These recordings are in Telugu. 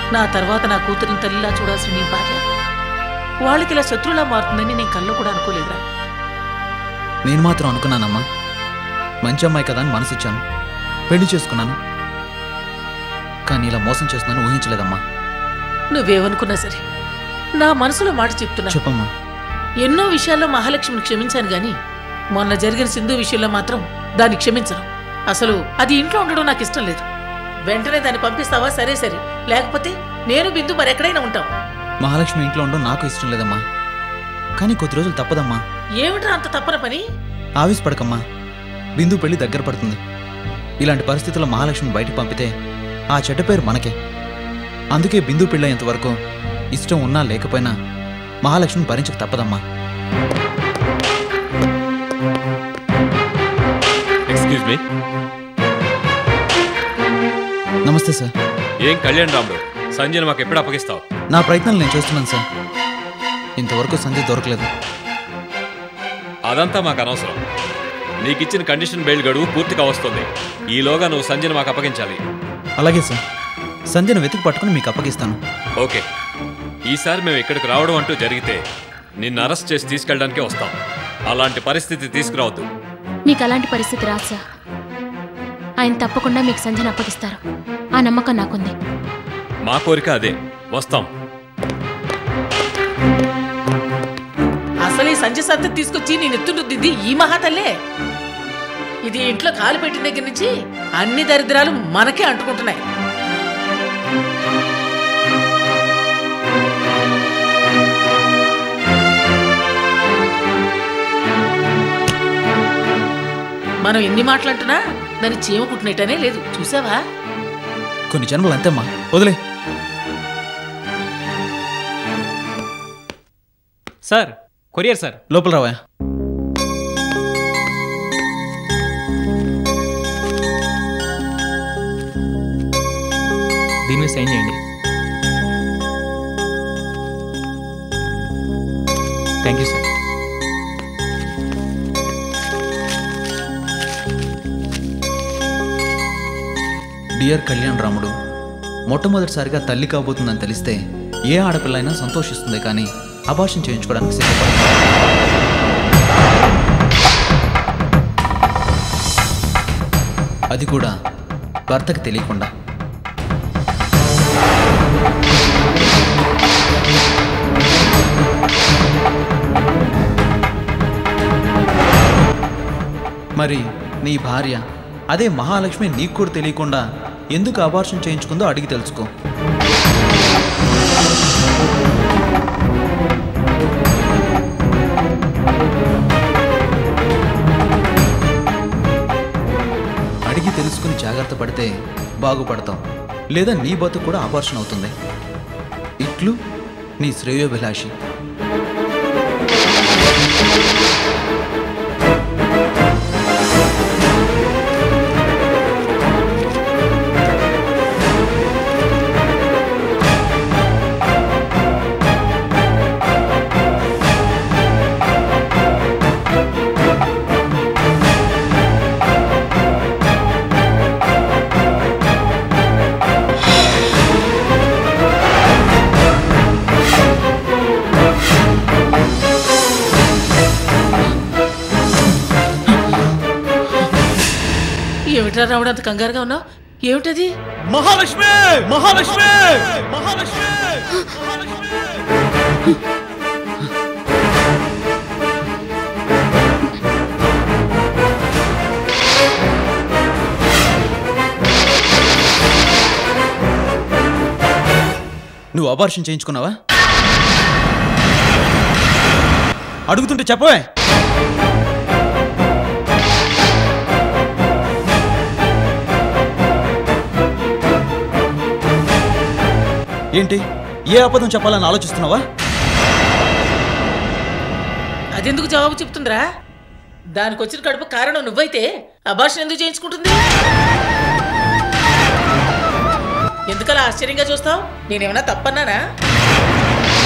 నా తర్వాత నా కూతురిని తల్లిలా చూడాల్సిన నీ భార్య వాళ్ళకి ఇలా శత్రువులా మారుతుందని నేను కళ్ళు కూడా అనుకోలేదురా నేను మాత్రం అనుకున్నానమ్మా మంచి అమ్మాయి కదా అని మనసిచ్చాను పెళ్లి చేసుకున్నాను కానీ ఇలా మోసం చేస్తున్నాను ఊహించలేదమ్మా నువ్వేమనుకున్నా సరే నా మనసులో మాట చెప్తున్నా చెప్పమ్మా ఎన్నో విషయాల్లో మహాలక్ష్మిని క్షమించాను గాని మొన్న జరిగిన సింధు విషయంలో మాత్రం దాన్ని క్షమించను అసలు అది ఇంట్లో ఉండడం నాకు ఇష్టం లేదు వెంటనే దాన్ని పంపిస్తావా సరే సరే లేకపోతే నేను బిందు మరెక్కడైనా ఉంటాం మహాలక్ష్మి ఇంట్లో ఉండడం నాకు ఇష్టం లేదమ్మా కానీ కొద్ది రోజులు తప్పదమ్మా ఏమిట్రా అంత తప్పన పని ఆవేశపడకమ్మా బిందు పెళ్లి దగ్గర పడుతుంది ఇలాంటి పరిస్థితుల్లో మహాలక్ష్మిని బయటికి పంపితే ఆ చెడ్డ పేరు మనకే అందుకే బిందు పెళ్ళయ్యేంత వరకు ఇష్టం ఉన్నా లేకపోయినా మహాలక్ష్మిని భరించక తప్పదమ్మా ఎక్స్క్యూజ్ మీ నమస్తే సార్ ఏం కళ్యాణ్ రాముడు సంజయ్ మాకు ఎప్పుడు అప్పగిస్తావు నా ప్రయత్నాలు నేను చేస్తున్నాను సార్ ఇంతవరకు సంజయ్ దొరకలేదు అదంతా మాకు అనవసరం నీకిచ్చిన కండిషన్ బెయిల్ గడువు పూర్తిగా వస్తుంది ఈలోగా నువ్వు సంజయ్ మాకు అప్పగించాలి అలాగే సార్ సంజయ్ని వెతికి పట్టుకుని మీకు అప్పగిస్తాను ఓకే ఈసారి మేము ఇక్కడికి రావడం అంటూ జరిగితే నిన్ను అరెస్ట్ చేసి తీసుకెళ్ళడానికే వస్తాం అలాంటి పరిస్థితి తీసుకురావద్దు మీకు అలాంటి పరిస్థితి రాదు సార్ ఆయన తప్పకుండా మీకు సంజయ్ అప్పగిస్తారు ఆ నమ్మకం నాకుంది మా కోరిక అదే వస్తాం అసలు ఈ సంజయ్ సత్తు తీసుకొచ్చి నేను ఎత్తుంటుంది ఈ మహాతల్లే ఇది ఇంట్లో కాలు పెట్టిన దగ్గర నుంచి అన్ని దరిద్రాలు మనకే అంటుకుంటున్నాయి మనం ఎన్ని మాటలంటున్నా దాన్ని చీమ కుట్టినట్టనే లేదు చూసావా కొన్ని జన్మలు అంతేమ్మా వదిలే సార్ కొరియర్ సార్ లోపల రావా దీని మీద సైన్ చేయండి thank you sir dear Kalyan Ramudu మొట్టమొదటిసారిగా తల్లి కాబోతుందని తెలిస్తే ఏ ఆడపిల్ల అయినా సంతోషిస్తుంది కానీ అభాషణ చేయించుకోవడానికి సిద్ధపడదు అది కూడా భర్తకి తెలియకుండా మరి నీ భార్య అదే మహాలక్ష్మి నీకు కూడా తెలియకుండా ఎందుకు అబార్షన్ చేయించుకుందో అడిగి తెలుసుకో అడిగి తెలుసుకుని జాగ్రత్త పడితే బాగుపడతాం లేదా నీ బతుకు కూడా అబార్షన్ అవుతుంది ఇట్లు నీ శ్రేయోభిలాషి ఏమిట్రా రావడం అంత కంగారుగా ఉన్నావు ఏమిటది మహాలక్ష్మి మహాలక్ష్మి మహాలక్ష్మి నువ్వు అబార్షన్ చేయించుకున్నావా అడుగుతుంటే చెప్పవే ఏంటి ఏ అబద్ధం చెప్పాలని ఆలోచిస్తున్నావా అదెందుకు జవాబు చెప్తుందిరా దానికి వచ్చిన కడుపు కారణం నువ్వైతే అభాషణ ఎందుకు చేయించుకుంటుంది ఎందుకలా ఆశ్చర్యంగా చూస్తావు నేనేమన్నా తప్పన్నానా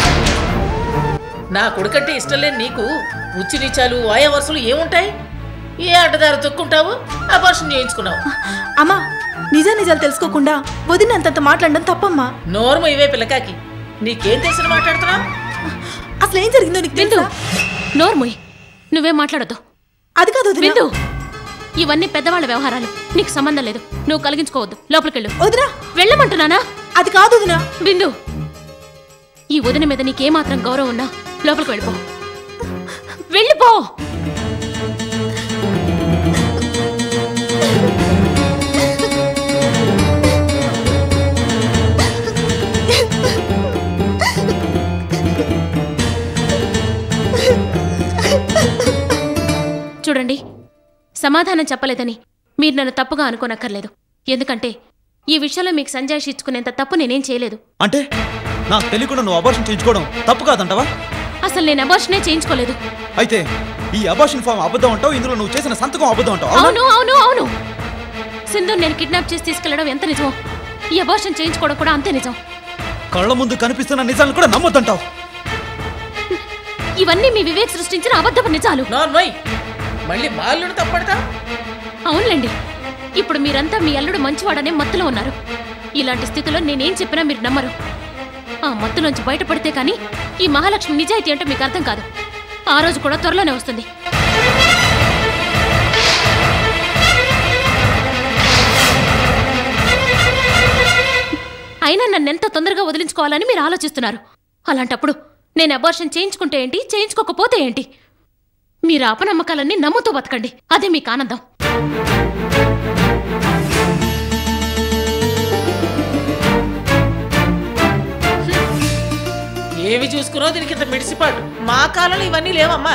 నా కొడుకంటే ఇష్టం లేని నీకు ఉచ్చి నీచాలు ఆయా వరుసలు ఏముంటాయి ఏ అడ్డదారు తొక్కుంటావు అబార్షన్ చేయించుకున్నావు అమ్మా నిజ నిజాలు తెలుసుకోకుండా వదిన అంతంత మాట్లాడడం తప్పమ్మా నోరుము ఇవే పిల్లకాకి నీకేం తెలిసిన మాట్లాడుతున్నావు అసలు ఏం జరిగిందో నీకు బిందు తెలుసా నోర్మోయ్ నువ్వేం మాట్లాడద్దు అది కాదు వదిన బిందు ఇవన్నీ పెద్దవాళ్ళ వ్యవహారాలు నీకు సంబంధం లేదు నువ్వు కలిగించుకోవద్దు లోపలికెళ్ళు వదినా వెళ్ళమంటున్నానా అది కాదు వదినా బిందు ఈ వదిన మీద నీకేమాత్రం గౌరవం ఉన్నా లోపలికి వెళ్ళిపో వెళ్ళిపో చూడండి సమాధానం చెప్పలేదని మీరు నన్ను తప్పుగా అనుకోనక్కర్లేదు ఎందుకంటే ఈ విషయంలో మీకు సంజాయిషి ఇచ్చుకునేంత తప్పు నేనేం చేయలేదు అంటే నాకు తెలియకుండా నువ్వు అబార్షన్ చేయించుకోవడం తప్పు కాదంటావా అసలు నేను అబార్షనే చేయించుకోలేదు అయితే ఈ అబార్షన్ ఫామ్ అబద్ధం అంటావు ఇందులో నువ్వు చేసిన సంతకం అబద్ధం అంటావు అవునా? అవును అవును అవును సింధు నేను కిడ్నాప్ చేసి తీసుకెళ్లడం ఎంత నిజం ఈ అబార్షన్ చేయించుకోవడం కూడా అంతే నిజం కళ్ళ ముందు కనిపిస్తున్న నిజాలను కూడా నమ్మొద్దంటావు ఇవన్నీ మీ వివేక్ సృష్టించిన అబద్ధపు నిజాలు నోర్మోయ్ మళ్ళీ మాల్లుడు తప్పడతా అవునులేండి ఇప్పుడు మీరంతా మీ అల్లుడు మంచివాడనే మత్తులో ఉన్నారు ఇలాంటి స్థితిలో నేనేం చెప్పినా మీరు నమ్మరు ఆ మత్తులోంచి బయటపడితే కానీ ఈ మహాలక్ష్మి నిజాయితీ అంటే మీకు అర్థం కాదు ఆ రోజు కూడా త్వరలోనే వస్తుంది అయినా నన్ను ఎంత తొందరగా వదిలించుకోవాలని మీరు ఆలోచిస్తున్నారు అలాంటప్పుడు నేను అబార్షన్ చేయించుకుంటే ఏంటి చేయించుకోకపోతే ఏంటి మీరు అపనమ్మకాలన్నీ నమ్ముతూ బతకండి అదే మీకు ఆనందం ఏవి చూసుకున్నావు దీనికి ఇంత మిడిసిపాటు మా కాలంలో ఇవన్నీ లేవమ్మా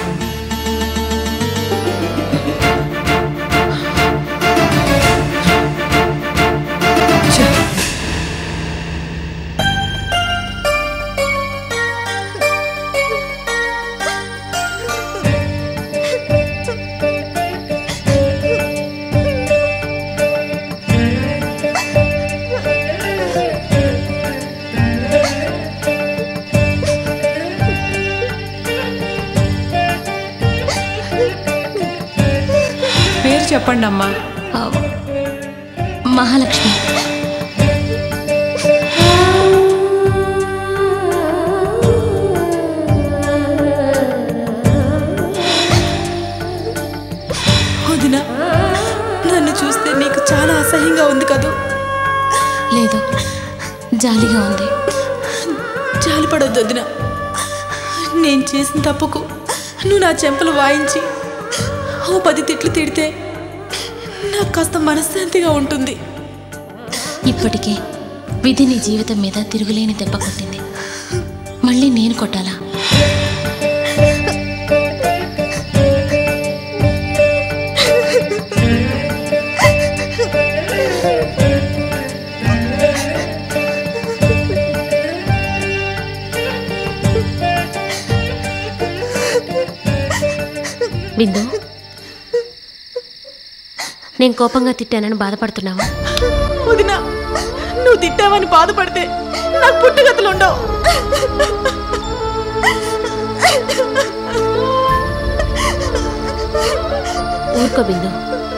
పేరు చెప్పండి అమ్మా ఆ, మహాలక్ష్మి వదినా నన్ను చూస్తే నీకు చాలా అసహ్యంగా ఉంది కదూ లేదు జాలిగా ఉంది జాలిపడొద్దు వదిన నేను చేసిన తప్పుకు నువ్వు నా చెంపలు వాయించి ఓ పది తిట్లు తిడితే నాకు కాస్త మనశ్శాంతిగా ఉంటుంది ఇప్పటికే విధి నీ జీవితం మీద తిరుగులేని దెబ్బ కొట్టింది మళ్ళీ నేను కొట్టాలా బిందు నేను కోపంగా తిట్టానని బాధపడుతున్నావా వదిన నువ్వు తిట్టావని బాధపడితే నాకు పుట్టుగతులు ఉండవు ఊరుకో బిందు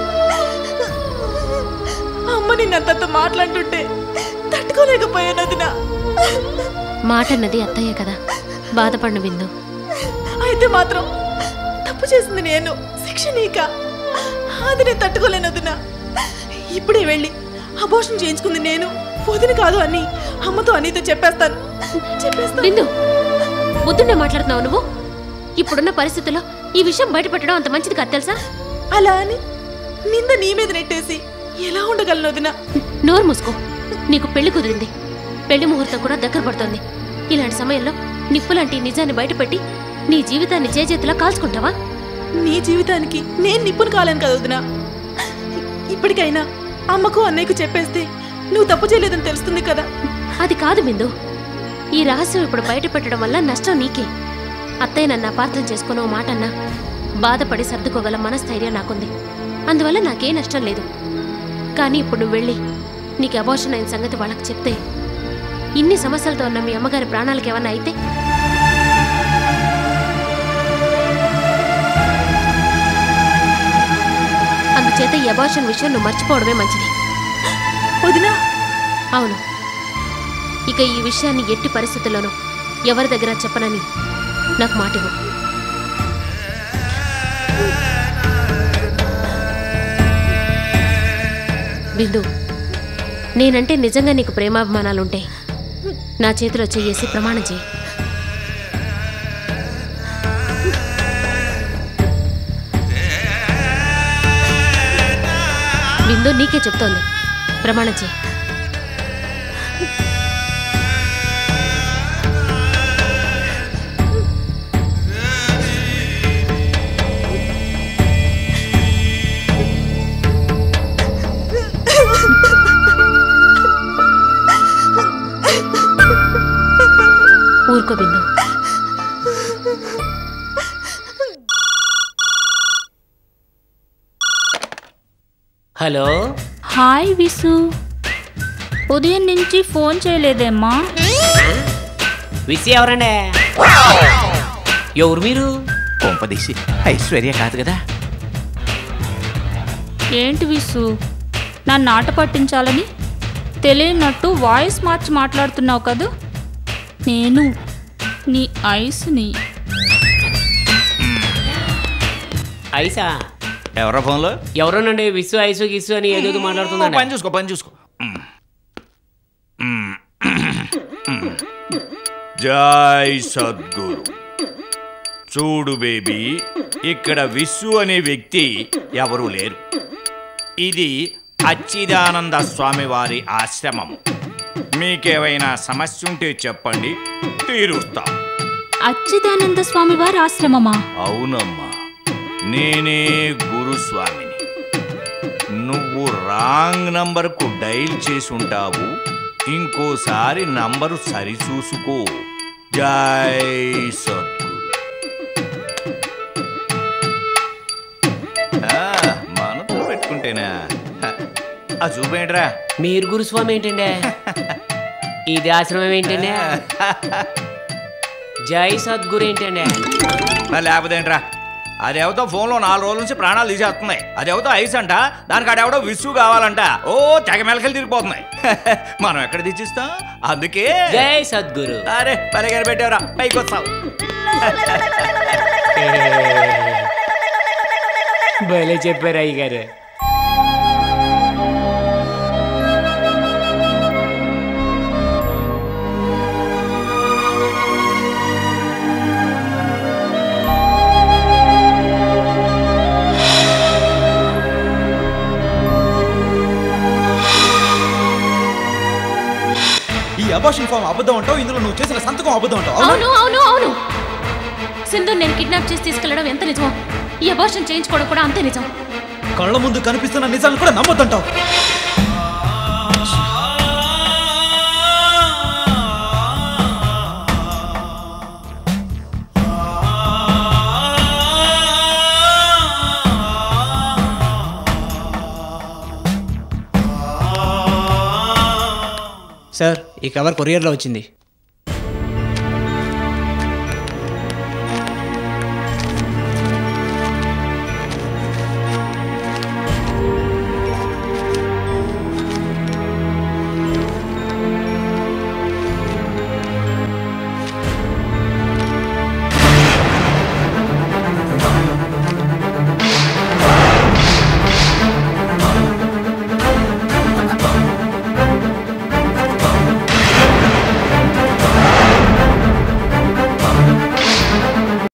అమ్మ నిన్నంత మాట్లాడుతుంటే తట్టుకోలేకపోయాను వదిన మాట అన్నది అత్తయ్య కదా బాధపడిన బిందు అయితే మాత్రం తప్పు చేసింది నేను శిక్ష నీక అది నేను తట్టుకోలేను వదిన ఇప్పుడే వెళ్ళి అబోషన్ చేయించుకుంది నేను వదిన కాదు అని అమ్మతో అనితో చెప్పేస్తాను చెప్పేస్తాను బిందు బుద్ధుండే మాట్లాడుతున్నావు నువ్వు ఇప్పుడున్న పరిస్థితుల్లో ఈ విషయం బయటపెట్టడం అంత మంచిది కాదు తెలుసా అలా అని నింద నీ మీద నెట్టేసి ఎలా ఉండగలను వదిన నోరు మూసుకో నీకు పెళ్లి కుదిరింది పెళ్లి ముహూర్తం కూడా దగ్గర పడుతోంది ఇలాంటి సమయంలో నిప్పులాంటి ఈ నిజాన్ని బయటపెట్టి నీ జీవితాన్ని చేజేతిలో కాల్చుకుంటావా నీ జీవితానికి నేను నిప్పును కాలేను కదా వదిన ఇప్పటికైనా అమ్మకు అన్నయ్యకు చెప్పేస్తే నువ్వు తప్పు చేయలేదని తెలుస్తుంది కదా అది కాదు బిందు ఈ రహస్యం ఇప్పుడు బయట పెట్టడం వల్ల నష్టం నీకే అత్తయ్య నన్ను అపార్థం చేసుకుని ఓ మాట అన్నా బాధపడి సర్దుకోగల మనస్థైర్యం నాకుంది అందువల్ల నాకే నష్టం లేదు కానీ ఇప్పుడు నువ్వు వెళ్ళి నీకు అబోషన్ అయిన సంగతి వాళ్ళకి చెప్తే ఇన్ని సమస్యలతో ఉన్న మీ అమ్మగారి ప్రాణాలకు ఏమన్నా అయితే తర్వాత ఈ అబార్షన్ విషయం నువ్వు మర్చిపోవడమే మంచిది వదినా అవును ఇక ఈ విషయాన్ని ఎట్టి పరిస్థితుల్లోనూ ఎవరి దగ్గర చెప్పనని నాకు మాటివ్వు బిందు నేనంటే నిజంగా నీకు ప్రేమాభిమానాలుంటే నా చేతిలో చెయ్యేసి ప్రమాణం చేయి బిందు నీకే చెప్తోంది ప్రమాణం చేయి ఊరుకో బిందు హలో హాయ్ విసు ఉదయం నుంచి ఫోన్ చేయలేదేమ్మా విసి ఎవరండి ఎవరు మీరు కొంపదీసి ఐశ్వర్య కాదు కదా ఏంటి విసు నన్ను ఆట పట్టించాలని తెలియనట్టు వాయిస్ మార్చి మాట్లాడుతున్నావు కదూ నేను నీ ఐస్ని ఐసా ఎవరో ఫోన్లో ఎవరోనండి విసు ఐసు గిసు అని ఏదో మాట్లాడుతుందండి పని చూసుకో పని చూసుకో జై సద్గురు చూడు బేబీ ఇక్కడ విశ్వ అనే వ్యక్తి ఎవరూ లేరు ఇది అచ్చిదానంద స్వామి వారి ఆశ్రమం మీకేమైనా సమస్య ఉంటే చెప్పండి తీరుస్తాం అచ్యుతానంద స్వామి వారి ఆశ్రమమా అవునమ్మా నేనే గురుస్వామిని నువ్వు రాంగ్ నంబర్కు డైల్ చేసి ఉంటావు ఇంకోసారి నంబరు సరిచూసుకో జై సద్గురు ఆ, మనతో పెట్టుకుంటేనా హ, ఆ చూపేంట్రా మీరు గురుస్వామి ఏంటండి ఇది ఆశ్రమం ఏంటండి జై సద్గురు ఏంటండి మరి లేకపోతే ఏంట్రా అదేవతో ఫోన్లో నాలుగు రోజుల నుంచి ప్రాణాలు తీసేస్తున్నాయి అదేవతో ఐస్ అంట దానికి అడెవడో విసు కావాలంట ఓ తెగ మెలకలు తిరిగిపోతున్నాయి మనం ఎక్కడ తెచ్చిస్తాం అందుకే జై సద్గురు అరే పలిగారు పెట్టారా పైకి వస్తావు భలే చెప్పారు అయ్య గారు ఈ అబార్షన్ ఫామ్ అబద్ధం అంటావు ఇందులో నువ్వు చేసిన సంతకం అబద్ధం అంటావు అవునా? అవును అవును అవును సింధు నేను కిడ్నాప్ చేసి తీసుకెళ్లడం ఎంత నిజమో ఈ అబార్షన్ చేయించుకోవడం కూడా అంతే నిజం కళ్ళ ముందు కనిపిస్తున్న నిజాలను కూడా నమ్మొద్దంటావు సార్ ఈ కవర్ కొరియర్లో వచ్చింది